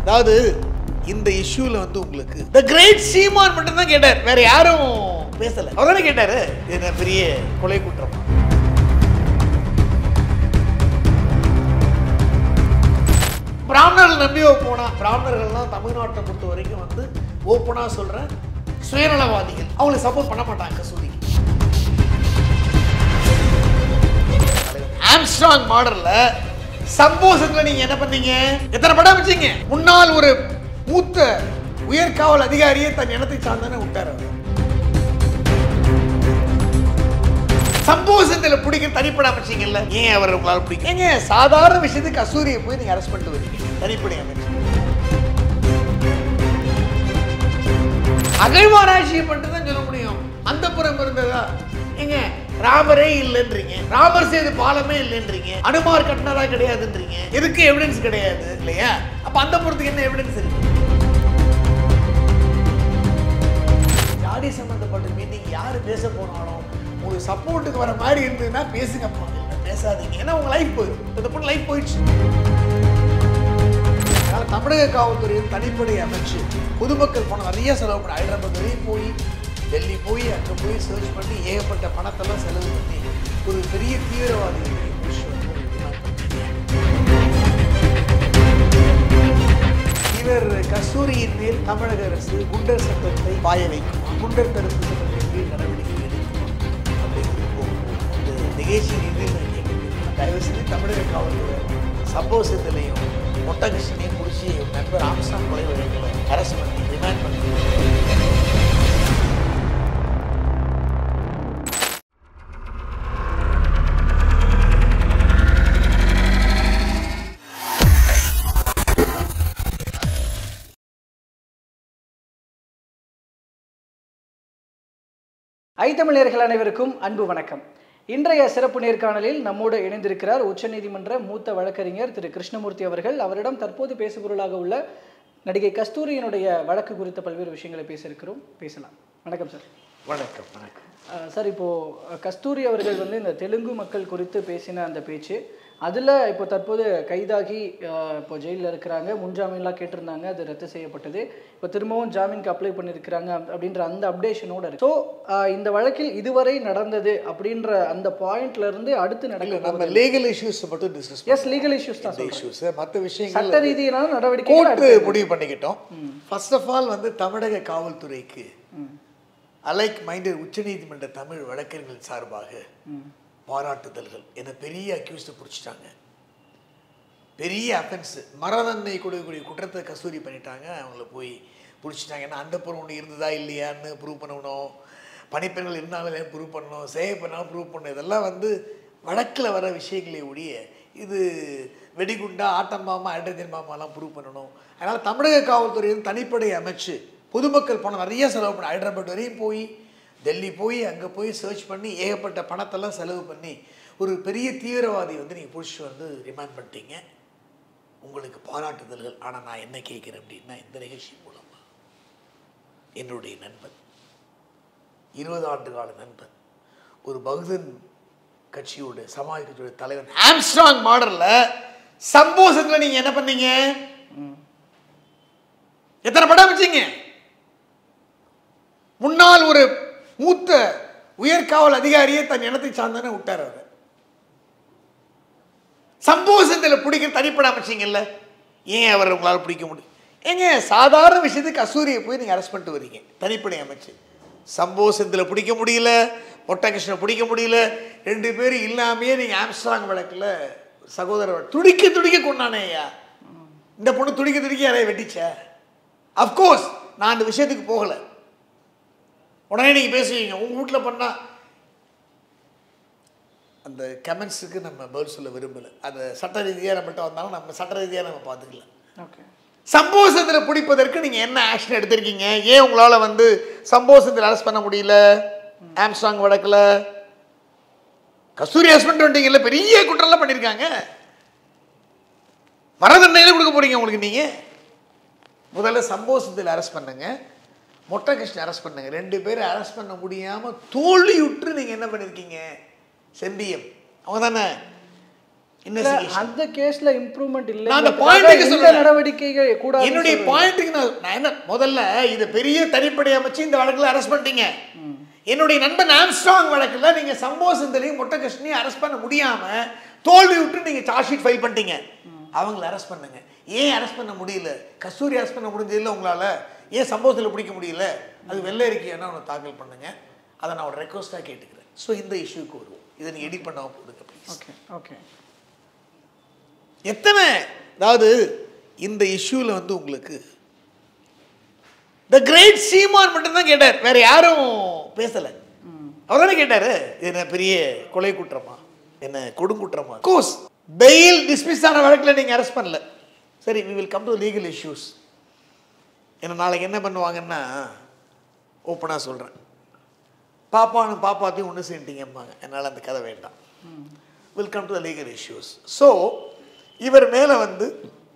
அதாவது இந்த இஷ்யூல வந்து உங்களுக்கு த கிரேட் சீமான் மட்டும் தான் கேட்டார் வேற யாரும் பேசல அவர் தானே கேட்டாரு இது என்ன பெரிய கொலை குற்றம் பிராமணர்கள் நம்பி போனா பிராமணர்கள்லாம் தமிழ்நாட்டை பொறுத்த வரைக்கும் வந்து ஓப்பனா சொல்றேன் சுயநலவாதிகள் அவங்களை சப்போர்ட் பண்ண மாட்டாங்க கஸ்தூரிக்கு ஆம்ஸ்ட்ராங் மாடல்ல சம்போசத்துல நீங்க என்ன பண்ணீங்க எத்தனை படம் வச்சீங்க முன்னாள் ஒரு மூத்த உயர்காவல் அதிகாரியை தன் இனத்தை சார்ந்தன விட்டார் அவர் சம்போசத்தில் பிடிக்கும் தனிப்படை அமைச்சீங்கல்ல ஏன் அவர் உங்களால் பிடிக்கும் ஏங்க சாதாரண விஷயத்துக்கு கஸ்தூரியை போய் நீங்க அரெஸ்ட் பண்ணிட்டு வரீங்க தனிப்படை அமைச்சு அகழ்வாராய்ச்சியை மட்டும் தான் சொல்ல முடியும் அந்த புறம் இருந்ததா ஏங்க ராமரே இல்லைன்றீங்க ராமர் செய்த பாலமே இல்லைன்றீங்க அனுமார் கட்டினதா கிடையாதுன்றீங்க எதுக்கு எவிடன்ஸ் கிடையாது இல்லையா அப்ப அந்த புறத்துக்கு என்ன எவிடன்ஸ் இருக்கு ஜாதி சம்பந்தப்பட்ட மீட்டிங் யாரு பேச போனாலும் உங்களுக்கு சப்போர்ட்டுக்கு வர மாதிரி இருந்ததுன்னா பேசுங்க இல்ல பேசாதீங்க ஏன்னா உங்க லைஃப் போயிடும் இந்த பொண்ணு லைஃப் போயிடுச்சு அதனால தமிழக காவல்துறையின் தனிப்படை அமைச்சு பொதுமக்கள் பணம் நிறைய செலவு பண்ணி ஹைதராபாத் வரையும் போய் டெல்லி போய் அங்கே போய் சர்ச் பண்ணி ஏகப்பட்ட பணத்தெல்லாம் செலவு பண்ணி ஒரு பெரிய தீவிரவாதி இவர் கஸ்தூரியின் மேல் தமிழக அரசு குண்டர் சட்டத்தை பாய வைக்குமா குண்டர் தடுப்பு சட்டத்தின் கீழ் நடவடிக்கை எடுக்குமா அப்படிங்கிறது போகும் இந்த நிகழ்ச்சி நிதியில் கேட்குறேன் தயவு செஞ்சு தமிழக காவல்துறை சம்பவத்திலையும் மொட்டகிருஷ்ணனையும் பிடிச்சி நண்பர் ஆம்சாங் கொலை வழக்கில் அரெஸ்ட் பண்ணி ரிமாண்ட் பண்ணி ஐத்தமிழர்கள் அனைவருக்கும் அன்பு வணக்கம் இன்றைய சிறப்பு நேர்காணலில் நம்மோடு இணைந்திருக்கிறார் உச்சநீதிமன்ற மூத்த வழக்கறிஞர் திரு கிருஷ்ணமூர்த்தி அவர்கள் அவரிடம் தற்போது பேசுபொருளாக உள்ள நடிகை கஸ்தூரியினுடைய வழக்கு குறித்த பல்வேறு விஷயங்களை பேச இருக்கிறோம் பேசலாம் வணக்கம் சார் வணக்கம் வணக்கம் அஹ் சார் இப்போ அஹ், கஸ்தூரி அவர்கள் வந்து இந்த தெலுங்கு மக்கள் குறித்து பேசின அந்த பேச்சு அதில் இப்போ தற்போது கைதாகி அஹ், இப்போ ஜெயிலில் இருக்கிறாங்க முன்ஜாமீன்லாம் கேட்டிருந்தாங்க அது ரத்து செய்யப்பட்டது இப்போ திரும்பவும் ஜாமீனுக்கு அப்ளை பண்ணியிருக்கிறாங்க அப்~ அப்படின்ற அந்த அப்டேஷனோட இருக்கு ஸோ இந்த வழக்கில் இதுவரை நடந்தது அப்படின்ற அந்த பாயிண்ட்ல இருந்து அடுத்து இல்ல நடக்க நம்ம லீகல் இஷ்யூஸ் மட்டும் டிஸ்கஸ் எஸ் லீகல் இஷ்யூஸ் தான் சொல்றேன். இஷ்யூஸ் மற்ற விஷயங்கள் சட்ட ரீதியிலான நடவடிக்கை கோர்ட்டு முடிவு பண்ணிக்கிட்டோம் ஃபர்ஸ்ட் ஆஃப் ஆல் வந்து தமிழக காவல்துறைக்கு அலைக் மைண்டட் உச்சநீதிமன்ற தமிழ் வழக்கறிஞர்கள் சார்பாக பாராட்டுதல்கள் என பெரிய அக்யூஸ்ட பிடிச்சிட்டாங்க பெரிய அஃபென்ஸ் மரணதண்டனை கொடுக்கக்கூடிய குற்றத்தை கஸ்தூரி பண்ணிட்டாங்க அவங்கள போய் பிடிச்சிட்டாங்க ஏன்னா அந்த பொருள் ஒன்று இருந்ததா இல்லையான்னு ப்ரூவ் பண்ணணும் பணிப்பெண்கள் இருந்தாங்களே ப்ரூவ் பண்ணணும் சேவை பண்ணாலும் ப்ரூவ் பண்ணணும் இதெல்லாம் வந்து வழக்கில் வர விஷயங்களே ஒழிய இது வெடிகுண்டா ஆட்டம் பாமா ஹைட்ரஜன் பாமாலாம் ப்ரூவ் பண்ணணும் அதனால் தமிழக காவல்துறையின் தனிப்படை அமைச்சு பொதுமக்கள் பணம் நிறைய செலவு பண்ணி ஹைதராபாத் வரையும் போய் டெல்லி போய் அங்கே போய் சர்ச் பண்ணி ஏகப்பட்ட பணத்தெல்லாம் செலவு பண்ணி ஒரு பெரிய தீவிரவாதி வந்து நீங்கள் பிடிச்சி வந்து ரிமாண்ட் பண்ணிட்டீங்க உங்களுக்கு பாராட்டுதல்கள் ஆனால் நான் என்ன கேட்குறேன் அப்படின்னா இந்த நிகழ்ச்சி மூலமாக என்னுடைய நண்பன் இருபது ஆண்டு கால நண்பன் ஒரு பகுஜன் கட்சியோட சமாஜ் கட்சியோட தலைவன் ஆம்ஸ்ட்ராங் மாடலில் சம்போசத்தில் நீங்கள் என்ன பண்ணீங்க எத்தனை படம் வச்சீங்க முன்னாள் ஒரு மூத்த உயர்காவல் அதிகாரியை தன் இனத்தை சார்ந்தன விட்டார் அவர் சம்போசத்தில் பிடிக்க தனிப்பட அமைச்சிங்கல்ல ஏன் அவர் உங்களால் பிடிக்க முடியும் ஏங்க சாதாரண விஷயத்துக்கு கஸ்தூரியை போய் நீங்கள் அரெஸ்ட் பண்ணிட்டு வரீங்க தனிப்படை அமைச்சு சம்போசத்தில் பிடிக்க முடியல மொட்டகிருஷ்ணனை பிடிக்க முடியல ரெண்டு பேரும் இல்லாமையே நீங்கள் ஆம்ஸ்ட்ராங் வழக்கில் சகோதரர் துடிக்க துடிக்க கொண்டானே ஐயா இந்த பொண்ணு துடிக்க துடிக்க யாரையும் வெட்டிச்ச அஃப்கோர்ஸ் நான் அந்த விஷயத்துக்கு போகலை உடனே நீங்கள் பேசுவீங்க உங்கள் வீட்டில் பண்ணால் அந்த கமெண்ட்ஸுக்கு நம்ம பதில் சொல்ல விரும்பலை அந்த சட்ட ரீதியாக நம்மகிட்ட வந்தாலும் நம்ம சட்ட ரீதியாக நம்ம பார்த்துக்கலாம் ஓகே சம்போசத்தில் பிடிப்பதற்கு நீங்கள் என்ன ஆக்ஷன் எடுத்திருக்கீங்க ஏன் உங்களால் வந்து சம்போசத்தில் அரெஸ்ட் பண்ண முடியல ஆம்ஸ்டாங் வழக்கில் கஸ்தூரி அரெஸ்ட் பண்ணிட்டு வந்துட்டீங்கல்ல பெரிய குற்றம்லாம் பண்ணியிருக்காங்க மரதண்டையில் கொடுக்க போறீங்க உங்களுக்கு நீங்கள் முதல்ல சம்போசத்தில் அரெஸ்ட் பண்ணுங்க மொட்டை கிருஷ்ணன் அரெஸ்ட் பண்ணுங்க ரெண்டு பேரும் அரெஸ்ட் பண்ண முடியாமல் தோல்வியுற்று நீங்கள் என்ன பண்ணியிருக்கீங்க செம்பியம் அவங்க தானே இன்வெஸ்டிகேஷன் அந்த கேஸ்ல இம்ப்ரூவ்மெண்ட் இல்லை நான் அந்த பாயிண்ட்டுக்கு இந்த சொல்றேன். நடவடிக்கைகள் கூட என்னுடைய பாயிண்ட்டுக்கு நான் நான் என்ன முதல்ல இது பெரிய தனிப்படை அமைச்சு இந்த வழக்கில் அரெஸ்ட் பண்ணிட்டீங்க என்னுடைய நண்பன் ஆம்ஸ்ட்ராங் வழக்கில் நீங்க சம்போசந்தலையும் முட்டகிருஷ்ணையும் அரெஸ்ட் பண்ண முடியாம தோல்வி விட்டு நீங்க சார்ஜ் ஷீட் ஃபைல் பண்ணிட்டீங்க அவங்கள அரெஸ்ட் பண்ணுங்க ஏன் அரெஸ்ட் பண்ண முடியல கஸ்தூரி அரெஸ்ட் பண்ண முடிஞ்சதில்ல உங்களால ஏன் சம்பவத்தில் பிடிக்க முடியல அது வெள்ளை அறிக்கை என்ன ஒன்று தாக்கல் பண்ணுங்க அதை நான் ஒரு ரெக்வஸ்ட்டாக கேட்டுக்கிறேன் ஸோ இந்த இஷ்யூக்கு வருவோம் இதை நீ எடிட் பண்ணாமல் போடுங்க ப்ளீஸ் ஓகே ஓகே எத்தனை அதாவது இந்த இஷ்யூவில் வந்து உங்களுக்கு த கிரேட் சீமான் மட்டும்தான் கேட்டார் வேற யாரும் பேசலை அவர் தானே கேட்டார் இது என்ன பெரிய கொலை குற்றமா என்ன கொடுங்குற்றமா கோர்ஸ் பெயில் டிஸ்மிஸ் ஆன வழக்கில் நீங்கள் அரெஸ்ட் பண்ணல சரி we will come to legal issues ஏன்னா நாளைக்கு என்ன பண்ணுவாங்கன்னா ஓப்பனாக சொல்கிறேன் பாப்பானும் பாப்பாத்தையும் ஒன்று சேர்ந்துட்டீங்கம்பாங்க என்னால் அந்த கதை வேண்டாம் will come to the legal issues so இவர் மேலே வந்து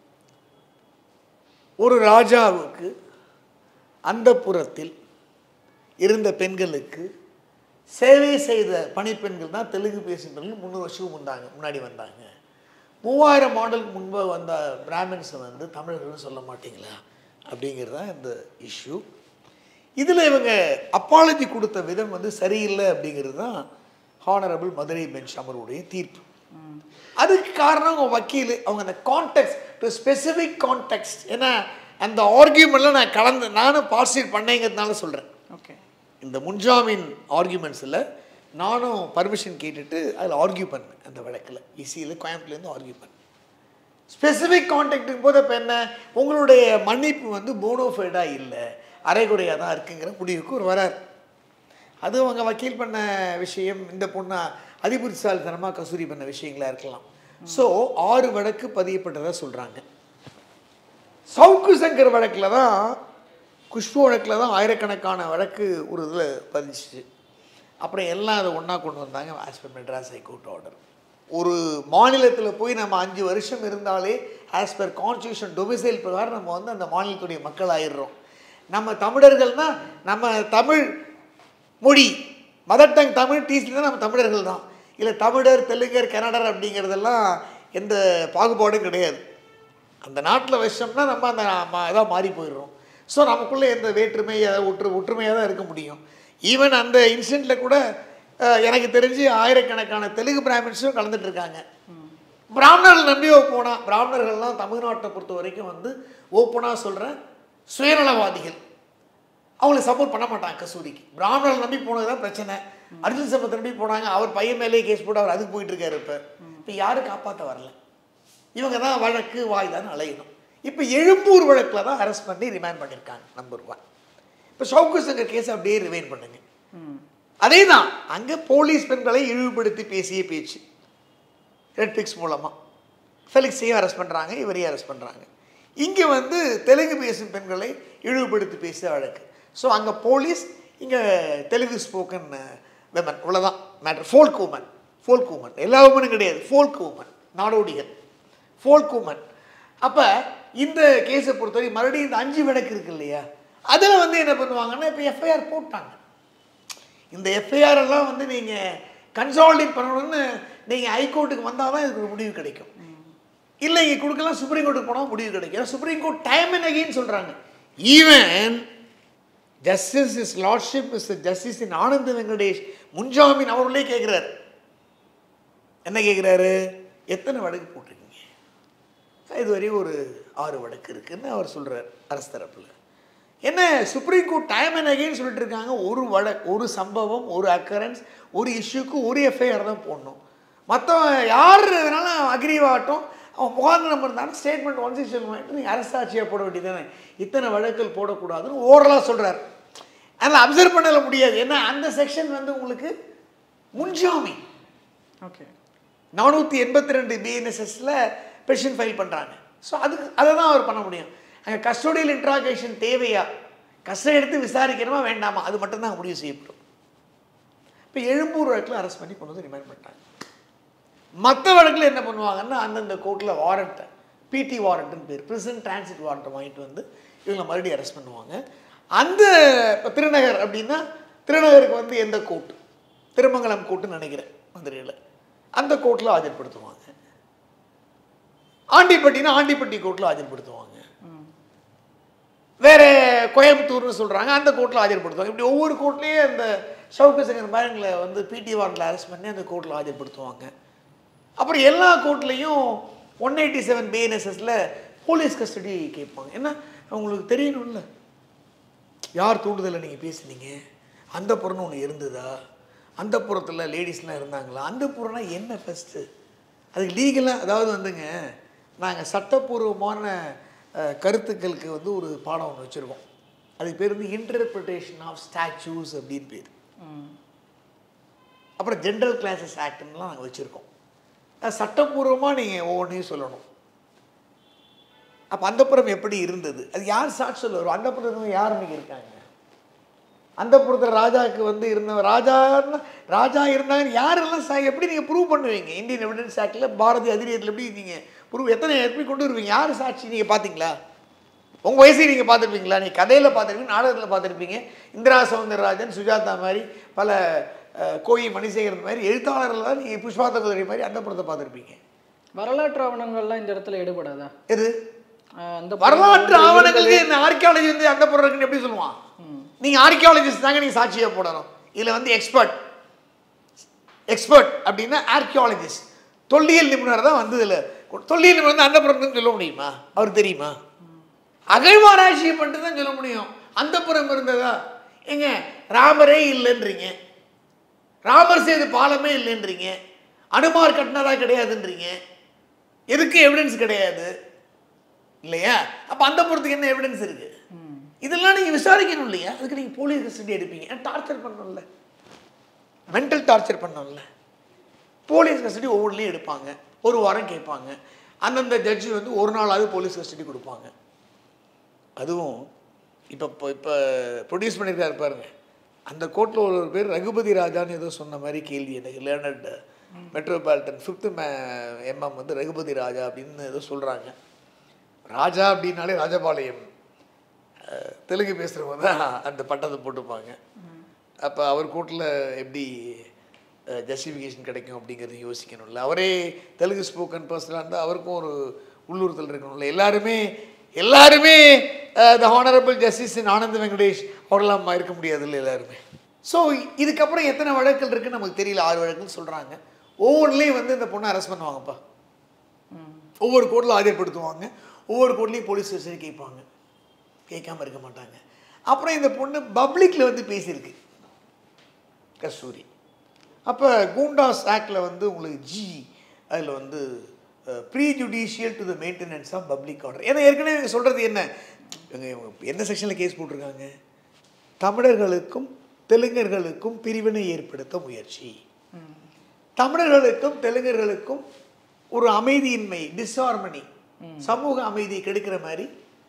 ஒரு ராஜாவுக்கு அந்த புறத்தில் இருந்த பெண்களுக்கு சேவை செய்த பணிப்பெண்கள் தான் தெலுங்கு பேசுகிறவர்கள் முந்நூறு வருஷம் முன்னாங்க முன்னாடி வந்தாங்க மூவாயிரம் மாடலுக்கு முன்பு வந்த பிராமின்ஸை வந்து தமிழர்கள்னு சொல்ல மாட்டீங்களா அப்படிங்கிறது தான் இந்த இஷ்யூ இதில் இவங்க அப்பாலஜி கொடுத்த விதம் வந்து சரியில்லை அப்படிங்கிறது தான் ஹானரபிள் மதுரை பெஞ்ச் அமர்வுடைய தீர்ப்பு அதுக்கு காரணம் அவங்க வக்கீல் அவங்க அந்த கான்டெக்ட் டு ஸ்பெசிஃபிக் கான்டெக்ட் ஏன்னா அந்த ஆர்கியூமெண்ட்ல நான் கலந்து நானும் பார்ட்டிசிபேட் பண்ணேங்கிறதுனால சொல்கிறேன் ஓகே இந்த முன்ஜாமீன் ஆர்கியூமெண்ட்ஸில் நானும் பர்மிஷன் கேட்டுட்டு அதில் ஆர்கியூ பண்ணேன் அந்த வழக்கில் இசியில் கோயம்புலேருந்து ஆர்கியூ பண்ணேன் ஸ்பெசிஃபிக் கான்டாக்டுக்கும் போது இப்போ என்ன உங்களுடைய மன்னிப்பு வந்து போனோஃபைடாக இல்லை அரைகுறையாக தான் இருக்குங்கிற முடிவுக்கு ஒரு வரார் அது அவங்க வக்கீல் பண்ண விஷயம் இந்த பொண்ணை அதிபுத்திசாலித்தனமாக கசூரி பண்ண விஷயங்களா இருக்கலாம் ஸோ ஆறு வழக்கு பதியப்பட்டதாக சொல்கிறாங்க சவுக்கு சங்கர் வழக்கில் தான் குஷ்பு வழக்கில் தான் ஆயிரக்கணக்கான வழக்கு ஒரு இதில் பதிச்சுச்சு அப்புறம் எல்லாம் அதை ஒன்றா கொண்டு வந்தாங்க as per Madras high court order ஒரு மாநிலத்தில் போய் நம்ம அஞ்சு வருஷம் இருந்தாலே ஆஸ் பர் கான்ஸ்டியூஷன் டொமிசைல் பிரகாரம் நம்ம வந்து அந்த மாநிலத்துடைய மக்கள் ஆயிடுறோம் நம்ம தமிழர்கள்னா நம்ம தமிழ் மொழி மதர் டங் தமிழ் டீச்சில் தான் நம்ம தமிழர்கள் தான் இல்லை தமிழர் தெலுங்கர் கன்னடர் அப்படிங்கிறதெல்லாம் எந்த பாகுபாடும் கிடையாது அந்த நாட்டில் வச்சோம்னா நம்ம அந்த இதாக மாறி போயிடுறோம் ஸோ நமக்குள்ளே எந்த வேற்றுமை அதை ஒற்று ஒற்றுமையாக தான் இருக்க முடியும் ஈவன் அந்த இன்சிடெண்ட்டில் கூட அஹ், எனக்கு தெரிஞ்சு ஆயிரக்கணக்கான தெலுங்கு பிராமின்ஸும் கலந்துட்டு இருக்காங்க பிராமணர்கள் நம்பி போனால் பிராமணர்கள்லாம் தமிழ்நாட்டை பொறுத்த வரைக்கும் வந்து ஓப்பனாக சொல்கிறேன் சுயநலவாதிகள் அவங்களுக்கு சப்போர்ட் பண்ண மாட்டாங்க கஸ்தூரிக்கு பிராமணர்கள் நம்பி போனது தான் பிரச்சனை அர்ஜுன் சம்பத்தை நம்பி போனாங்க அவர் பையன் மேலேயே கேஸ் போட்டு அவர் அதுக்கு போயிட்டு இருக்காரு இப்போ இப்போ யாரும் காப்பாற்ற வரல இவங்க தான் வழக்கு வாய்தான்னு அலையணும் இப்போ எழும்பூர் வழக்கில் தான் அரெஸ்ட் பண்ணி ரிமைண்ட் பண்ணியிருக்காங்க நம்பர் ஒன் இப்போ சவுக்கு சங்கர் கேஸ் அப்படியே ரிமைண்ட் பண்ணுங்க அதே தான் அங்கே போலீஸ் பெண்களை இழிவுபடுத்தி பேசிய பேச்சு ரெட்ஃபிக்ஸ் மூலமாக ஃபெலிக்ஸையும் அரெஸ்ட் பண்ணுறாங்க இவரையும் அரெஸ்ட் பண்ணுறாங்க இங்கே வந்து தெலுங்கு பேசும் பெண்களை இழிவுபடுத்தி பேசிய வழக்கு ஸோ அங்கே போலீஸ் இங்கே தெலுங்கு ஸ்போக்கன் விமன் இவ்வளோதான் matter folk woman folk woman எல்லா உமனும் கிடையாது ஃபோல்க் உமன் நாடோடிகள் ஃபோல்க் உமன் அப்போ இந்த கேஸை பொறுத்தவரை மறுபடியும் இந்த அஞ்சு வழக்கு இருக்கு இல்லையா அதில் வந்து என்ன பண்ணுவாங்கன்னா இப்போ எஃப்ஐஆர் போட்டாங்க இந்த எஃப்ஐஆர் எல்லாம் வந்து நீங்கள் கன்சாலிடேட் பண்ணணும்னு நீங்கள் ஹைகோர்ட்டுக்கு வந்தால் தான் இதுக்கு ஒரு முடிவு கிடைக்கும் இல்லை இங்கே கொடுக்கலாம் சுப்ரீம் கோர்ட்டுக்கு போனால் முடிவு கிடைக்கும் ஏன்னா Supreme Court time and again சொல்கிறாங்க even justice is lordship is justice in Anand Venkatesh முன்ஜாமீன் அவர்களே கேட்குறாரு என்ன கேட்குறாரு எத்தனை வழக்கு போட்டிருக்கீங்க இதுவரையும் ஒரு ஆறு வழக்கு இருக்குன்னு அவர் சொல்கிறார் அரசு தரப்பில் என்ன Supreme Court time and again சொல்லிட்டு இருக்காங்க ஒரு வழக்கு ஒரு சம்பவம் ஒரு அக்கரன்ஸ் ஒரு இஷ்யூக்கு ஒரு எஃப்ஐஆர் தான் போடணும் மற்றவன் யார் வேணாலும் அக்ரிவாகட்டும் அவன் புகார் நம்பர் இருந்தாலும் ஸ்டேட்மெண்ட் ஒன் சிக்ஸ் வாங்கிட்டு நீங்கள் அரசாட்சியாக போட வேண்டியதானே இத்தனை வழக்குகள் போடக்கூடாதுன்னு ஓரலாக சொல்கிறார் அதில் அப்சர்வ் பண்ணல முடியாது ஏன்னா அந்த செக்ஷன் வந்து உங்களுக்கு முன்ஜாமீன் ஓகே நானூற்றி எண்பத்தி ரெண்டு பிஎன்எஸ்எஸில் பெட்டிஷன் ஃபைல் பண்ணுறாங்க ஸோ அதுக்கு அதை தான் அவர் பண்ண முடியும் அங்கே கஸ்டோடியல் இன்ட்ராகேஷன் தேவையா கஸ்டடி எடுத்து விசாரிக்கணுமா வேண்டாமா அது மட்டும்தான் முடிவு செய்யப்படும் இப்போ எழும்பூர் வழக்கில் அரெஸ்ட் பண்ணி கொண்டு வந்து ரிமைண்ட் பண்ணிட்டாங்க மற்ற வழக்கில் என்ன பண்ணுவாங்கன்னா அந்தந்த கோர்ட்டில் வாரண்ட்டை பிடி வாரண்ட்னு பேர் ப்ரிசன் டிரான்சிட் வாரண்ட்டை வாங்கிட்டு வந்து இவங்களை மறுபடியும் அரெஸ்ட் பண்ணுவாங்க அந்த இப்போ திருநகர் அப்படின்னா திருநகருக்கு வந்து எந்த கோர்ட் திருமங்கலம் கோர்ட்டுன்னு நினைக்கிறேன் மதுரையில் அந்த கோர்ட்டில் ஆஜர்படுத்துவாங்க ஆண்டிப்பட்டினா ஆண்டிப்பட்டி கோர்ட்டில் ஆஜர்படுத்துவாங்க வேற கோயம்புத்தூர்னு சொல்கிறாங்க அந்த கோர்ட்டில் ஆஜர்படுத்துவாங்க இப்படி ஒவ்வொரு கோர்ட்லேயும் அந்த சவுக்கு சங்கர் மேரங்களை வந்து பிடி வார்டில் அரெஸ்ட் பண்ணி அந்த கோர்ட்டில் ஆஜர்படுத்துவாங்க அப்புறம் எல்லா கோர்ட்லேயும் ஒன் எயிட்டி செவன் பிஎன்எஸ்எஸில் போலீஸ் கஸ்டடி கேட்பாங்க என்ன உங்களுக்கு தெரியணும்ல யார் தூண்டுதலில் நீங்கள் பேசுனீங்க அந்த புறம்னு ஒன்று இருந்ததா அந்த புறத்தில் லேடிஸ்லாம் இருந்தாங்களா அந்த புறம்னா என்ன ஃபஸ்ட்டு அதுக்கு லீகலாக அதாவது வந்துங்க நாங்கள் சட்டப்பூர்வமான அஹ், கருத்துக்களுக்கு வந்து ஒரு பாடம் ஒன்று வச்சுருக்கோம் அதுக்கு பேர் வந்து இன்டர்பிரிட்டேஷன் ஆஃப் ஸ்டாச்சூஸ் அப்படின்னு பேர் அப்புறம் ஜென்ரல் கிளாஸஸ் ஆக்ட்லாம் நாங்கள் வச்சுருக்கோம் அது சட்டப்பூர்வமாக நீங்கள் ஒவ்வொன்றையும் சொல்லணும் அப்போ அந்தப்புறம் எப்படி இருந்தது அது யார் சாட்சி சொல்லுவார் அந்தப்புறத்துல யார் இன்னைக்கு இருக்காங்க அந்தப்புறத்தில் ராஜாவுக்கு வந்து இருந்த ராஜான்னா ராஜா இருந்தாங்க யாரெல்லாம் சா எப்படி நீங்கள் ப்ரூவ் பண்ணுவீங்க இந்தியன் எவிடன்ஸ் ஆக்டில் பாரதி அதிரியத்தில் எப்படி நீங்கள் ப்ரூவ் எத்தனை எப்படி கொண்டு வருவீங்க யார் சாட்சி நீங்கள் பார்த்தீங்களா உங்கள் வயசை நீங்கள் பார்த்துருப்பீங்களா நீங்கள் கதையில் பார்த்துருப்பீங்க நாடகத்தில் பார்த்துருப்பீங்க இந்திரா சௌந்தரராஜன் சுஜாதா மாதிரி பல அஹ், கோயி மணிசேகரன் மாதிரி எழுத்தாளர்கள் நீங்கள் புஷ்பாத்த குதிரை மாதிரி அந்த படத்தை பார்த்துருப்பீங்க வரலாற்று ஆவணங்கள்லாம் இந்த இடத்துல ஈடுபடாதா எது அஹ் அந்த வரலாற்று ஆவணங்களுக்கு இந்த ஆர்கியாலஜி வந்து அந்த பொருள் இருக்குன்னு எப்படி சொல்லுவான் நீங்க ஆர்கியாலஜிஸ்ட் தாங்க நீங்க சாட்சியா போடணும் இதுல வந்து எக்ஸ்பர்ட் எக்ஸ்பர்ட் அப்படின்னா ஆர்கியாலஜிஸ்ட் தொல்லியல் நிபுணர் தான் வந்து இதுல தொல்லியல் நிபுணர் வந்து அந்த புறம் சொல்ல முடியுமா அவர் தெரியுமா அகழ்வாராய்ச்சி பண்ணிட்டு தான் சொல்ல முடியும் அந்த புறம் இருந்ததா ஏங்க ராமரே இல்லைன்றீங்க ராமர் செய்த பாலமே இல்லைன்றீங்க அனுமார் கட்டினதா கிடையாதுன்றீங்க எதுக்கு எவிடன்ஸ் கிடையாது இல்லையா அப்போ அந்த புறத்துக்கு என்ன எவிடன்ஸ் இருக்கு இதெல்லாம் நீங்கள் விசாரிக்கணும் இல்லையா அதுக்கு நீங்கள் போலீஸ் கஸ்டடி எடுப்பீங்க டார்ச்சர் பண்ணணும்ல மென்டல் டார்ச்சர் பண்ணணும்ல போலீஸ் கஸ்டடி ஒவ்வொன்றிலையும் எடுப்பாங்க ஒரு வாரம் கேட்பாங்க அந்தந்த ஜட்ஜி வந்து ஒரு நாளாவது போலீஸ் கஸ்டடி கொடுப்பாங்க அதுவும் இப்போ இப்போ இப்போ ப்ரொடியூஸ் பண்ணியிருக்காரு பாருங்க அந்த கோர்ட்டில் ஒரு பேர் ரகுபதி ராஜான்னு ஏதோ சொன்ன மாதிரி கேள்வி எனக்கு லேர்னட் மெட்ரோபாலிட்டன் ஃபிஃப்த்து மே எம்எம் வந்து ரகுபதி ராஜா அப்படின்னு ஏதோ சொல்கிறாங்க ராஜா அப்படின்னாலே ராஜபாளையம் அஹ், தெலுங்கு பேசுகிறவங்க தான் அந்த பட்டத்தை போட்டுப்பாங்க அப்போ அவர் கோர்ட்டில் எப்படி ஜஸ்டிஃபிகேஷன் கிடைக்கும் அப்படிங்கிறது யோசிக்கணும்ல அவரே தெலுங்கு ஸ்போக்கன் பர்சனாக இருந்தால் அவருக்கும் ஒரு உள்ளுறுத்தல் இருக்கணும்ல எல்லாருமே எல்லாருமே the honourable justice Anand Venkatesh அவரெல்லாம் இருக்க முடியாதுல்ல எல்லாருமே ஸோ இதுக்கப்புறம் எத்தனை வழக்குகள் இருக்குன்னு நமக்கு தெரியல ஆறு வழக்குன்னு சொல்கிறாங்க ஒவ்வொன்றுலேயும் வந்து இந்த பொண்ணை அரெஸ்ட் பண்ணுவாங்கப்பா ஒவ்வொரு கோர்ட்டில் ஆஜர்படுத்துவாங்க ஒவ்வொரு கோர்ட்லேயும் போலீஸ் ஸ்டேஷன் கேட்பாங்க கேட்காம இருக்க மாட்டாங்க அப்புறம் இந்த பொண்ணு பப்ளிக்கில் வந்து பேசியிருக்கு கஸ்தூரி அப்போ கூண்டாஸ் ஆக்டில் வந்து உங்களுக்கு ஜி அதில் வந்து pre judicial to the maintenance of public order ஏன்னா ஏற்கனவே இவங்க சொல்கிறது என்ன இவங்க இவங்க என்ன செக்ஷனில் கேஸ் போட்டிருக்காங்க தமிழர்களுக்கும் தெலுங்கர்களுக்கும் பிரிவினை ஏற்படுத்த முயற்சி தமிழர்களுக்கும் தெலுங்கர்களுக்கும் ஒரு அமைதியின்மை டிஸ்ஹார்மனி சமூக அமைதியை கெடுக்கிற மாதிரி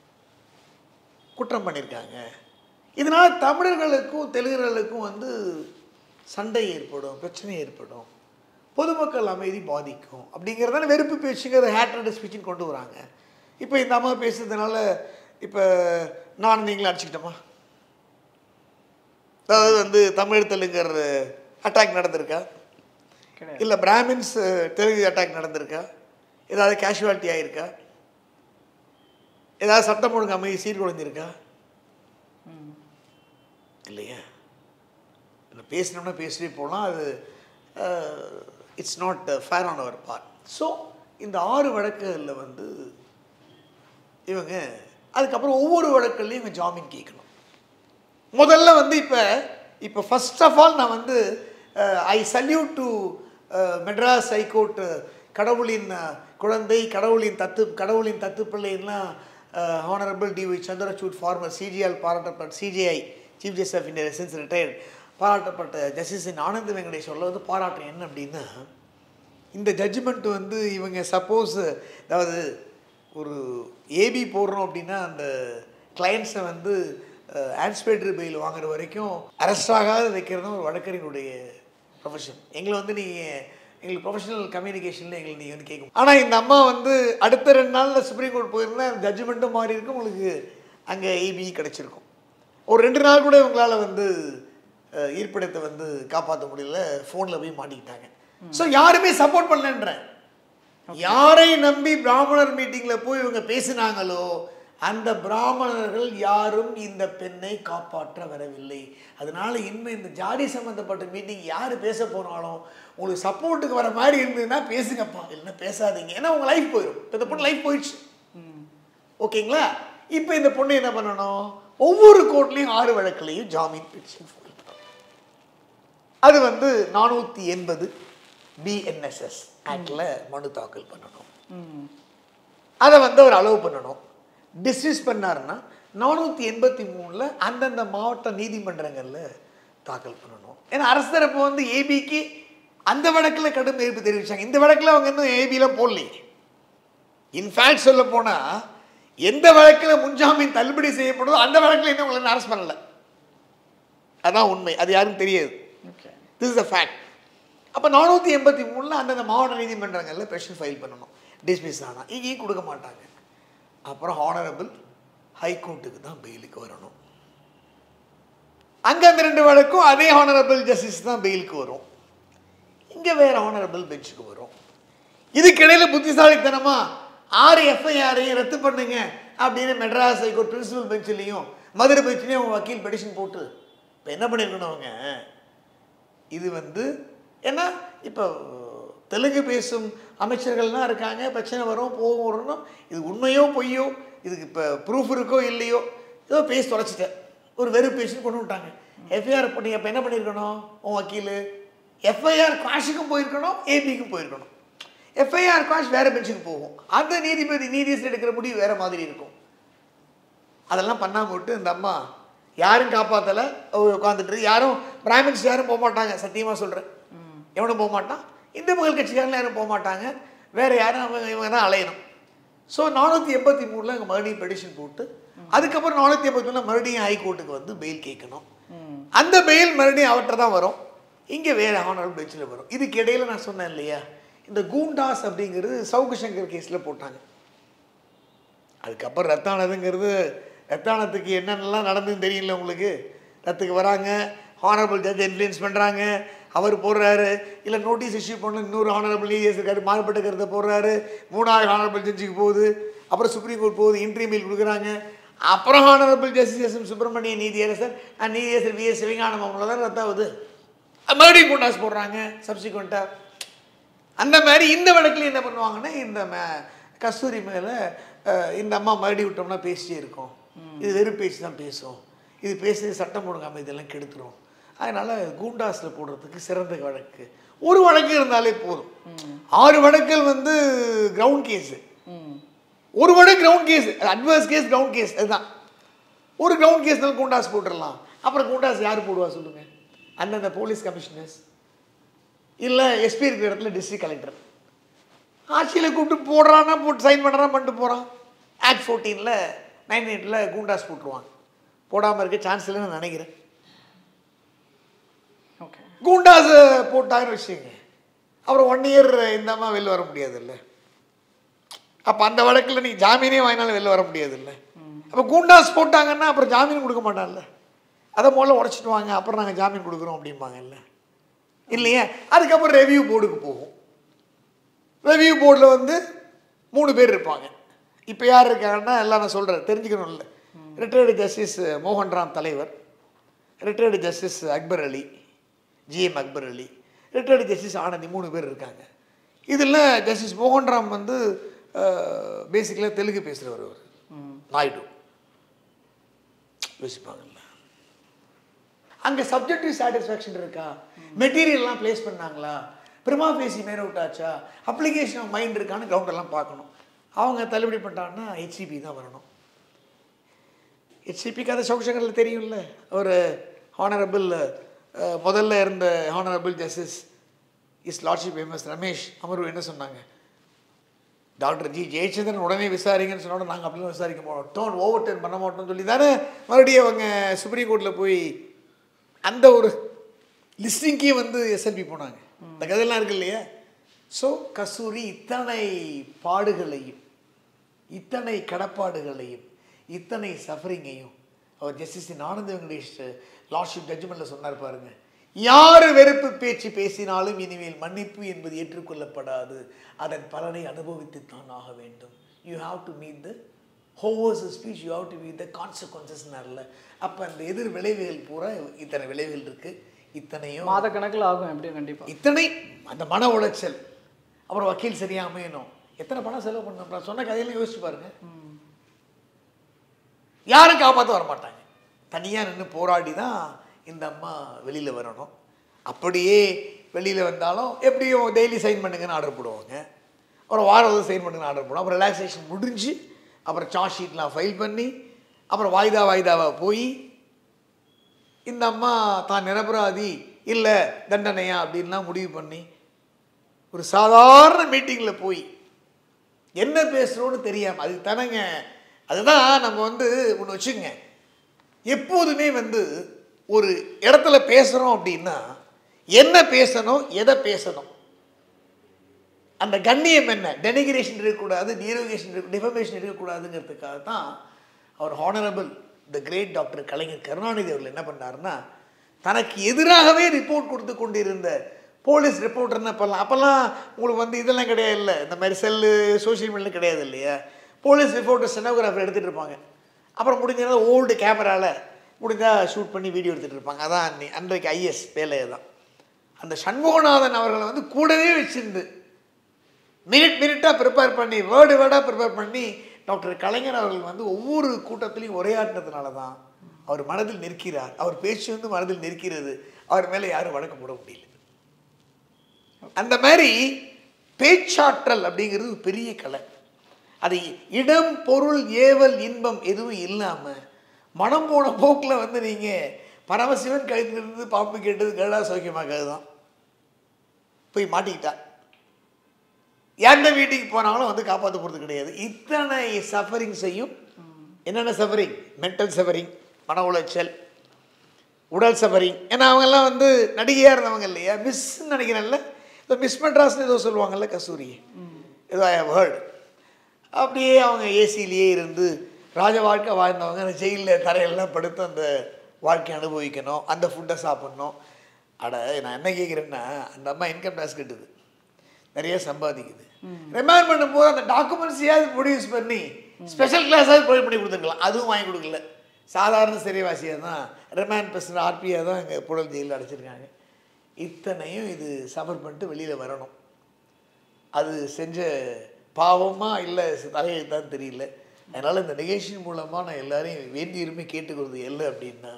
குற்றம் பண்ணியிருக்காங்க இதனால தமிழர்களுக்கும் தெலுங்கர்களுக்கும் வந்து சண்டை ஏற்படும் பிரச்சனை ஏற்படும் பொதுமக்கள் அமைதி பாதிக்கும் அப்படிங்கிறதான வெறுப்பு பேச்சுங்கிற ஹேட்ரட் ஸ்பீச்சுன்னு கொண்டு வராங்க இப்போ இந்த அம்மா பேசுறதுனால இப்போ நான் நீங்களும் அடிச்சுக்கிட்டோமா அதாவது வந்து தமிழ் தெலுங்கர் அட்டாக் நடந்திருக்கா கிடையாது இல்லை பிராமின்ஸ் தெலுங்கு அட்டாக் நடந்திருக்கா ஏதாவது கேஷுவாலிட்டி ஆயிருக்கா ஏதாவது சட்டம் ஒழுங்கு அமைதி சீர்குலைஞ்சிருக்கா இல்லையா இல்லை பேசினோம்னா பேசிட்டே போகலாம் அது it's not fair on our part so இந்த ஆறு வழக்குகளில் வந்து இவங்க அதுக்கப்புறம் ஒவ்வொரு வழக்குலையும் இவங்க ஜாமீன் கேட்கணும் முதல்ல வந்து இப்போ இப்போ ஃபர்ஸ்ட் ஆஃப் ஆல் நான் வந்து I salute to Madras high court கடவுளின் அஹ், குழந்தை கடவுளின் தத்து கடவுளின் தத்து பிள்ளைலாம் ஹானரபிள் டிஒய் சந்திரசூட் ஃபார்மர் சிஜிஆல் பாராட்டப்பட்ட CJI chief justice of India since retired பாராட்டப்பட்ட ஜஸ்டிஸ் ஆனந்த் வெங்கடேஷ் சொல்ல வந்து பாராட்டுறேன் என்ன அப்படின்னா இந்த ஜட்ஜ்மெண்ட் வந்து இவங்க சப்போஸ் அதாவது ஒரு ஏபி போடுறோம் அப்படின்னா அந்த கிளைண்ட்ஸை வந்து ஆன்ஸ்பேட்டரி பெயில் வாங்குற வரைக்கும் அரெஸ்ட் ஆகாத வைக்கிறது தான் ஒரு வழக்கறிஞருடைய ப்ரொஃபஷன் எங்களை வந்து நீங்கள் எங்களுக்கு ப்ரொஃபஷனல் கம்யூனிகேஷனில் எங்களை நீங்கள் வந்து கேட்கும் ஆனால் இந்த அம்மா வந்து அடுத்த ரெண்டு நாளில் சுப்ரீம் கோர்ட் போயிருந்தா ஜட்ஜ்மெண்ட்டும் மாறி இருக்கும் உங்களுக்கு அங்கே ஏபி கிடச்சிருக்கும் ஒரு ரெண்டு நாள் கூட இவங்களால் வந்து அஹ், இருப்பிடத்தை வந்து காப்பாற்ற முடியல ஃபோனில் போய் மாட்டிக்கிட்டாங்க ஸோ யாருமே சப்போர்ட் பண்ணலன்றேன் யாரை நம்பி பிராமணர் மீட்டிங்ல போய் இவங்க பேசினாங்களோ அந்த பிராமணர்கள் யாரும் இந்த பெண்ணை காப்பாற்ற வரவில்லை அதனால இனிமே இந்த ஜாதி சம்பந்தப்பட்ட மீட்டிங் யார் பேச போனாலும் உங்களுக்கு சப்போர்ட்டுக்கு வர மாதிரி இருந்ததுன்னா பேசுங்கப்பா இல்லைன்னா பேசாதீங்க ஏன்னா உங்க லைஃப் போயிடும் இப்போ இந்த பொண்ணு லைஃப் போயிடுச்சு ஓகேங்களா இப்போ இந்த பொண்ணு என்ன பண்ணணும் ஒவ்வொரு கோர்ட்லையும் ஆறு வழக்குலையும் ஜாமீன் பெட்டிஷன் ஃபைல் பண்ணணும் அது வந்து நானூற்றி எண்பது பிஎன்எஸ்எஸ் ஆக்டில் மனு தாக்கல் பண்ணணும் ம் அதை வந்து அவர் அலோவ் பண்ணணும் டிஸ்மிஸ் பண்ணாருன்னா நானூற்றி எண்பத்தி மூணில் அந்தந்த மாவட்ட நீதிமன்றங்களில் தாக்கல் பண்ணணும் ஏன்னா அரசு தரப்பு வந்து ஏபிக்கு அந்த வழக்கில் கடும் எதிர்ப்பு தெரிவிச்சாங்க இந்த வழக்கில் அவங்க இன்னும் ஏபியில் போடலையே இன்ஃபேக்ட் சொல்ல போனால் எந்த வழக்கில் முன்ஜாமீன் தள்ளுபடி செய்யப்படுதோ அந்த வழக்கில் இன்னும் உங்களை அரெஸ்ட் பண்ணல அதான் உண்மை அது யாருக்கும் தெரியாது okay this is a fact அப்போ நானூற்றி எண்பத்தி மூணில் அந்தந்த மாவட்ட நீதிமன்றங்களில் பெஷன் ஃபைல் பண்ணணும் டிஸ்மிஸ் ஆனால் இங்கேயும் கொடுக்க மாட்டாங்க அப்புறம் ஹானரபிள் ஹைகோர்ட்டுக்கு தான் பெயிலுக்கு வரணும் அங்கே அந்த ரெண்டு வழக்கும் அதே ஹானரபிள் ஜஸ்டிஸ் தான் பெயிலுக்கு வரும் இங்கே வேற ஹானரபிள் பெஞ்சுக்கு வரும் இதுக்கிடையில புத்திசாலித்தனமா ஆறு எஃப்ஐஆரையும் ரத்து பண்ணுங்க அப்படின்னு மெட்ராஸ் ஹைகோர்ட் பிரின்சிபல் பெஞ்சிலையும் மதுரை பெஞ்சிலையும் அவங்க வக்கீல் பெடிஷன் போட்டு இப்போ என்ன பண்ணியிருக்கணும் அவங்க இது வந்து ஏன்னா இப்போ தெலுங்கு பேசும் அமைச்சர்கள்லாம் இருக்காங்க பிரச்சனை வரும் போகும் வரணும் இது உண்மையோ பொய்யோ இதுக்கு இப்போ ப்ரூஃப் இருக்கோ இல்லையோ ஏதோ பேசி தொலைச்சிட்டேன் ஒரு வெறும் பேசின்னு கொண்டு விட்டாங்க எஃப்ஐஆர் பண்ணி அப்போ என்ன பண்ணியிருக்கணும் உன் வக்கீல் எஃப்ஐஆர் காஷுக்கும் போயிருக்கணும் ஏபிக்கும் போயிருக்கணும் எஃப்ஐஆர் காஷ் வேறு பெஞ்சுக்கு போகும் அந்த நீதிபதி நீதியரசர் எடுக்கிற முடிவு வேறு மாதிரி இருக்கும் அதெல்லாம் பண்ணாம விட்டு இந்த அம்மா யாரும் காப்பாற்றலை உட்காந்துட்டு யாரும் பிராமின்ஸ் யாரும் போக மாட்டாங்க சத்தியமாக சொல்கிறேன் எவனும் போக மாட்டான் இந்து மக்கள் கட்சிக்காரங்க யாரும் போக மாட்டாங்க வேறு யாரும் அவங்க இவங்க தான் அலையணும் ஸோ நானூற்றி எண்பத்தி மூணில் அங்கே மறுபடியும் பெடிஷன் போட்டு அதுக்கப்புறம் நானூற்றி எண்பத்தி மூணில் மறுபடியும் ஹைகோர்ட்டுக்கு வந்து பெயில் கேட்கணும் அந்த பெயில் மறுபடியும் அவர்கிட்ட தான் வரும் இங்கே வேறு ஆனரபிள் பெஞ்சில் வரும் இதுக்கு இடையில நான் சொன்னேன் இல்லையா இந்த கூண்டாஸ் அப்படிங்கிறது சவுக்கு சங்கர் கேஸில் போட்டாங்க அதுக்கப்புறம் ரத்தானதுங்கிறது ரத்தானத்துக்கு என்னென்னலாம் நடந்ததுன்னு தெரியல உங்களுக்கு ரத்துக்கு வராங்க ஹானரபிள் ஜட்ஜ் இன்ஃப்ளூயன்ஸ் பண்ணுறாங்க அவர் போடுறாரு இல்லை நோட்டீஸ் இஷ்யூ பண்ண இன்னொரு ஹானரபிள் நீதியரசர் இருக்காரு மாறுபட்ட கருத்தை போடுறாரு மூணாவது ஹானரபிள் ஜட்ஜுக்கு போகுது அப்புறம் சுப்ரீம் கோர்ட் போகுது இன்ட்ரீமில் கொடுக்குறாங்க அப்புறம் honourable justice S M Subramania நீதியரசர் அண்ட் நீதியரசர் வி எஸ் சிவஞானம் அவங்கள தான் ரத்தாகுது மறுபடியும் கூண்டாஸ் போடுறாங்க சப்சிக்வெண்ட்டாக அந்த மாதிரி இந்த வழக்கில் என்ன பண்ணுவாங்கன்னா இந்த ம- கஸ்தூரி மேலே இந்த அம்மா மறுபடி விட்டோம்னா பேசிட்டே இருக்கும் இது வெறும் பேச்சு தான் பேசும் இது பேசுறது சட்டம் ஒழுங்கு அமைதியெல்லாம் கெடுத்துரும் அதனால் கூண்டாஸில் போடுறதுக்கு சிறந்த வழக்கு ஒரு வழக்கு இருந்தாலே போதும் ஆறு வழக்குகள் வந்து கிரவுண்ட் கேஸு ம் ஒரு வழக்கு ground case adverse case ground case அதுதான் ஒரு கிரவுண்ட் கேஸ்னால கூண்டாஸ் போட்டுடலாம் அப்புறம் கூண்டாஸ் யார் போடுவா சொல்லுங்கள் அந்தந்த போலீஸ் கமிஷனர்ஸ் இல்லை எஸ்பி இருக்கிற இடத்துல டிஸ்ட்ரிக்ட் கலெக்டர் ஆட்சியில் கூப்பிட்டு போடுறான்னா போட்டு சைன் பண்ணுறான் பண்ணிட்டு போகிறான் ஆக்ட் ஃபோர்டீனில் நைன் எயிட்டில் கூண்டாஸ் போட்டுருவாங்க போடாமல் இருக்க சான்ஸ் இல்லைன்னு நினைக்கிறேன் ஓகே கூண்டாஸ் போட்டாங்கன்னு வச்சுங்க அப்புறம் ஒன் இயர் இந்த அம்மா வெளில வர முடியாதுல்ல அப்போ அந்த வழக்கில் நீ ஜாமீனே வாங்கினாலும் வெளில வர முடியாதுல்ல அப்போ கூண்டாஸ் போட்டாங்கன்னா அப்புறம் ஜாமீன் கொடுக்க மாட்டான்ல அதை முதல்ல உடச்சிட்டு வாங்க அப்புறம் நாங்கள் ஜாமீன் கொடுக்குறோம் அப்படிம்பாங்கல்ல இல்லையா அதுக்கப்புறம் ரெவ்யூ போர்டுக்கு போகும் ரெவ்யூ போர்டில் வந்து மூணு பேர் இருப்பாங்க இப்போ யார் இருக்காங்கன்னா எல்லாம் நான் சொல்கிறேன் தெரிஞ்சுக்கணும்ல ரிட்டையர்டு ஜஸ்டிஸ் மோகன்ராம் தலைவர் retired justice Akbar Ali GM Akbar Ali retired justice Anandi மூணு பேர் இருக்காங்க இதில் ஜஸ்டிஸ் மோகன்ராம் வந்து பேசிக்கலாக தெலுங்கு பேசுகிறவர் அவர் நாயுடு யோசிப்பாங்கல்ல அங்கே சப்ஜெக்டிவ் சாட்டிஸ்ஃபேக்ஷன் இருக்கா மெட்டீரியல்லாம் ப்ளேஸ் பண்ணாங்களா பிரிமா ஃபேசி மேர் அவுட் ஆச்சா அப்ளிகேஷன் ஆஃப் மைண்ட் இருக்கான்னு கிரவுண்டெல்லாம் பார்க்கணும் அவங்க தள்ளுபடி பண்ணிட்டாங்கன்னா ஹெச்சிபி தான் வரணும் ஹெச்சிபிக்கு அந்த சவுஷங்களில் தெரியும்ல ஒரு ஹானரபிள் முதல்ல இருந்த honourable justice is lordship MS Ramesh அமர்வு என்ன சொன்னாங்க டாக்டர் ஜி ஜெயச்சந்திரன் உடனே விசாரிங்கன்னு சொன்னோட நாங்கள் அப்படிலாம் விசாரிக்க மாட்டோம் டோன் ஓவர் டர்ன் பண்ண மாட்டோம்னு சொல்லி தானே மறுபடியும் அவங்க சுப்ரீம் கோர்ட்டில் போய் அந்த ஒரு லிஸ்டிங்கே வந்து எஸ்எல்பி போனாங்க இந்த கதையெல்லாம் இருக்கு இல்லையா ஸோ கஸ்தூரி இத்தனை பாடுகளையும் இத்தனை கடப்பாடுகளையும் இத்தனை சஃபரிங்கையும் அவர் ஜஸ்டிஸ் ஆனந்த வெங்கடேஷ் லார்ட்ஷிப் ஜட்ஜ்மெண்ட்டில் சொன்னார் பாருங்க யார் வெறுப்பு பேச்சு பேசினாலும் இனிமேல் மன்னிப்பு என்பது ஏற்றுக்கொள்ளப்படாது அதன் பலனை அனுபவித்துத்தான் ஆக வேண்டும் you have to meet the hovers speech you have to meet the கான்சிக்வன்சஸ்னால அப்போ அந்த எதிர் விளைவுகள் பூரா இத்தனை விளைவுகள் இருக்குது இத்தனையும் மாத கணக்கில் ஆகும் எப்படியும் கண்டிப்பா இத்தனை அந்த மன உளைச்சல் அப்புறம் வக்கீல் சரியா அமையணும் எத்தனை பணம் செலவு பண்ணணும் நான் சொன்ன கதையெல்லாம் யோசிச்சு பாருங்க யாரும் காப்பாற்ற வர மாட்டாங்க தனியாக நின்று போராடி தான் இந்த அம்மா வெளியில் வரணும் அப்படியே வெளியில் வந்தாலும் எப்படியும் டெய்லி சைன் பண்ணுங்கன்னு ஆர்டர் போடுவாங்க அப்புறம் வாரம் சைன் பண்ணுங்கன்னு ஆர்டர் போடுவோம் அப்புறம் ரிலாக்ஸேஷன் முடிஞ்சு அப்புறம் சார்ஜ் ஷீட்லாம் ஃபைல் பண்ணி அப்புறம் வாய்தா வாய்தாவா போய் இந்த அம்மா தான் நிரபராதி இல்லை தண்டனையா அப்படின்லாம் முடிவு பண்ணி ஒரு சாதாரண மீட்டிங்கில் போய் என்ன பேசுகிறோன்னு தெரியாமல் அது தானேங்க அதுதான் நம்ம வந்து ஒன்று வச்சுங்க எப்போதுமே வந்து ஒரு இடத்துல பேசுகிறோம் அப்படின்னா என்ன பேசணும் எதை பேசணும் அந்த கண்ணியம் என்ன டெனிகிரேஷன் இருக்கக்கூடாது டிரோகேஷன் இருக்க டிஃபமேஷன் இருக்கக்கூடாதுங்கிறதுக்காக தான் அவர் honourable the great doctor Kalaignar Karunanidhi அவர்கள் என்ன பண்ணாருன்னா தனக்கு எதிராகவே ரிப்போர்ட் கொடுத்து கொண்டிருந்த போலீஸ் ரிப்போர்ட்டர்னு அப்போல்லாம் அப்போல்லாம் உங்களுக்கு வந்து இதெல்லாம் கிடையாது இல்லை இந்த மாதிரி செல்லு சோஷியல் மீடியா கிடையாது இல்லையா போலீஸ் ரிப்போர்ட்டர் ஸ்டெனோகிராஃபர் எடுத்துகிட்டு இருப்பாங்க அப்புறம் முடிஞ்ச ஓல்டு கேமராவில் முடிஞ்சால் ஷூட் பண்ணி வீடியோ எடுத்துகிட்டு இருப்பாங்க அதான் அன்னை- அன்றைக்கு ஐஎஸ் வேலையை தான் அந்த சண்முகநாதன் அவர்களை வந்து கூடவே வச்சிருந்து மினிட் மினிட்டாக ப்ரிப்பேர் பண்ணி வேர்டு வேர்டாக ப்ரிப்பேர் பண்ணி டாக்டர் கலைஞர் அவர்கள் வந்து ஒவ்வொரு கூட்டத்திலையும் உரையாடினதுனால தான் அவர் மனதில் நிற்கிறார் அவர் பேச்சு வந்து மனதில் நிற்கிறது அவர் மேலே யாரும் வழக்கு போட முடியல அந்த மாதிரி பேச்சாற்றல் அப்படிங்கிறது ஒரு பெரிய கலை அது இடம் பொருள் ஏவல் இன்பம் எதுவும் இல்லாமல் மனம் போன போக்கில் வந்து நீங்கள் பரமசிவன் கழுத்திலிருந்து பாம்பு கேட்டது கேடா சௌக்கியமாக தான் போய் மாட்டிக்கிட்டா எந்த வீட்டுக்கு போனாலும் வந்து காப்பாற்ற போகிறது கிடையாது இத்தனை சஃபரிங்ஸையும் என்னென்ன சஃபரிங் மென்டல் சஃபரிங் மன உளைச்சல் உடல் சஃபரிங் ஏன்னா அவங்கெல்லாம் வந்து நடிகையாக இருந்தவங்க இல்லையா மிஸ்ன்னு நினைக்கிறேன்ல இந்த மிஸ் மெட்ராஸ்னு ஏதோ சொல்லுவாங்கல்ல கஸ்தூரி ஏதோ ஐ ஹவ் ஹர்ட் அப்படியே அவங்க ஏசிலேயே இருந்து ராஜ வாழ்க்கை வாழ்ந்தவங்க அந்த ஜெயிலில் தரையெல்லாம் படுத்து அந்த வாழ்க்கையை அனுபவிக்கணும் அந்த ஃபுட்டை சாப்பிட்ணும் அட நான் என்ன கேட்குறேன்னா அந்த அம்மா இன்கம் டேக்ஸ் கட்டுது நிறைய சம்பாதிக்குது ரிமைண்ட் பண்ணும்போது அந்த டாக்குமெண்ட்ஸையாவது ப்ரொடியூஸ் பண்ணி ஸ்பெஷல் கிளாஸாவது ப்ரொவைட் பண்ணி கொடுத்துருக்கலாம் அதுவும் வாங்கி கொடுக்கல சாதாரண சிறைவாசியாக தான் ரிமாண்ட் பிரசிடன்ட் ஆர்பியாக தான் இங்கே புழல் ஜெயிலில் அடைச்சிருக்காங்க இத்தனையும் இது சஃபர் பண்ணிட்டு வெளியில் வரணும் அது செஞ்ச பாவமா இல்லை தலையெழுத்தான்னு தெரியல அதனால் இந்த நிகழ்ச்சியின் மூலமாக நான் எல்லாரையும் வேண்டி விரும்பி கேட்டுக்கிறது இல்லை அப்படின்னா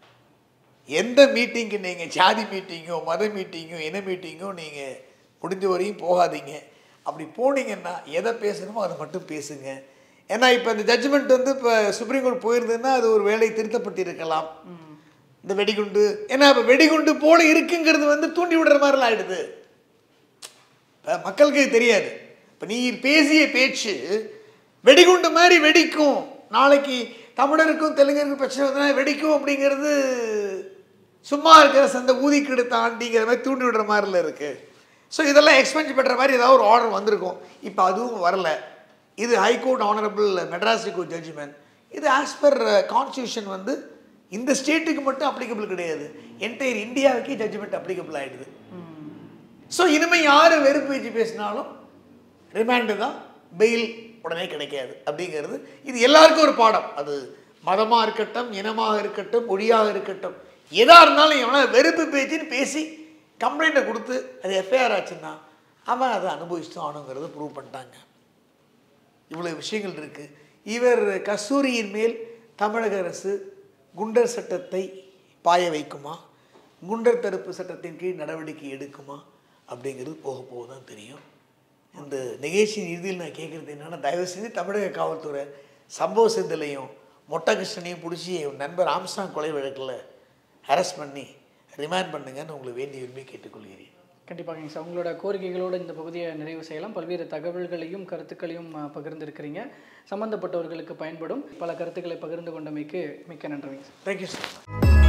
எந்த மீட்டிங்க்கு நீங்கள் ஜாதி மீட்டிங்கோ மத மீட்டிங்கோ இன மீட்டிங்கோ நீங்கள் முடிஞ்ச வரையும் போகாதீங்க அப்படி போனீங்கன்னா எதை பேசணுமோ அதை மட்டும் பேசுங்க ஏன்னா இப்போ இந்த ஜட்ஜ்மெண்ட் வந்து இப்போ சுப்ரீம் கோர்ட் போயிருந்ததுன்னா அது ஒரு வேலை திருத்தப்பட்டிருக்கலாம் இந்த வெடிகுண்டு ஏன்னா இப்போ வெடிகுண்டு போல இருக்குங்கிறது வந்து தூண்டி விடுற மாதிரிலாம் ஆயிடுது இப்போ மக்களுக்கு இது தெரியாது இப்போ நீ பேசிய பேச்சு வெடிகுண்டு மாதிரி வெடிக்கும் நாளைக்கு தமிழருக்கும் தெலுங்கருக்கும் பிரச்சனை வந்தா வெடிக்கும் அப்படிங்கிறது சும்மா இருக்கிற சந்த ஊதிக்கிடு தாண்டிங்கிற மாதிரி தூண்டி விடுற மாதிரில இருக்கு ஸோ இதெல்லாம் எக்ஸ்பென்ஸ் பண்ணுற மாதிரி ஏதாவது ஒரு ஆர்டர் வந்திருக்கும் இப்போ அதுவும் வரல இது high court honourable Madras high court judgement இது ஆஸ் பர் கான்ஸ்டியூஷன் வந்து இந்த ஸ்டேட்டுக்கு மட்டும் அப்ளிகபிள் கிடையாது என்டையர் இந்தியாவுக்கே ஜட்ஜ்மெண்ட் அப்ளிகபிள் ஆகிடுது ஸோ இனிமேல் யார் வெறுப்பு பேச்சு பேசினாலும் ரிமாண்டு தான் பெயில் உடனே கிடைக்காது அப்படிங்கிறது இது எல்லாருக்கும் ஒரு பாடம் அது மதமாக இருக்கட்டும் இனமாக இருக்கட்டும் மொழியாக இருக்கட்டும் எதாக இருந்தாலும் எவனா வெறுப்பு பேச்சுன்னு பேசி கம்ப்ளைண்ட்டை கொடுத்து அது எஃப்ஐஆர் ஆச்சுன்னா அவன் அதை அனுபவிச்சுட்டு ஆனுங்கிறத ப்ரூவ் பண்ணிட்டாங்க இவ்வளோ விஷயங்கள் இருக்குது இவர் கஸ்தூரியின் மேல் தமிழக அரசு குண்டர் சட்டத்தை பாய வைக்குமா குண்டர் தடுப்பு சட்டத்தின் கீழ் நடவடிக்கை எடுக்குமா அப்படிங்கிறது போக போக தான் தெரியும் இந்த நிகழ்ச்சியின் இறுதியில் நான் கேட்குறது என்னென்னா தயவு செஞ்சு தமிழக காவல்துறை சம்பவ செந்திலையும் மொட்டை கிருஷ்ணனையும் பிடிச்சி என் நண்பர் ஆம்சாங் கொலை வழக்கில் அரெஸ்ட் பண்ணி ரிமாண்ட் பண்ணுங்கன்னு உங்களை வேண்டி விரும்பி கேட்டுக்கொள்கிறேன் கண்டிப்பாங்க சார் உங்களோட கோரிக்கைகளோடு இந்த பகுதியை நிறைவு செய்யலாம் பல்வேறு தகவல்களையும் கருத்துக்களையும் அஹ், பகிர்ந்திருக்கிறீங்க சம்பந்தப்பட்டவர்களுக்கு பயன்படும் பல கருத்துக்களை பகிர்ந்து கொண்டமைக்கு மிக்க நன்றிங்க சார் தேங்க்யூ சார்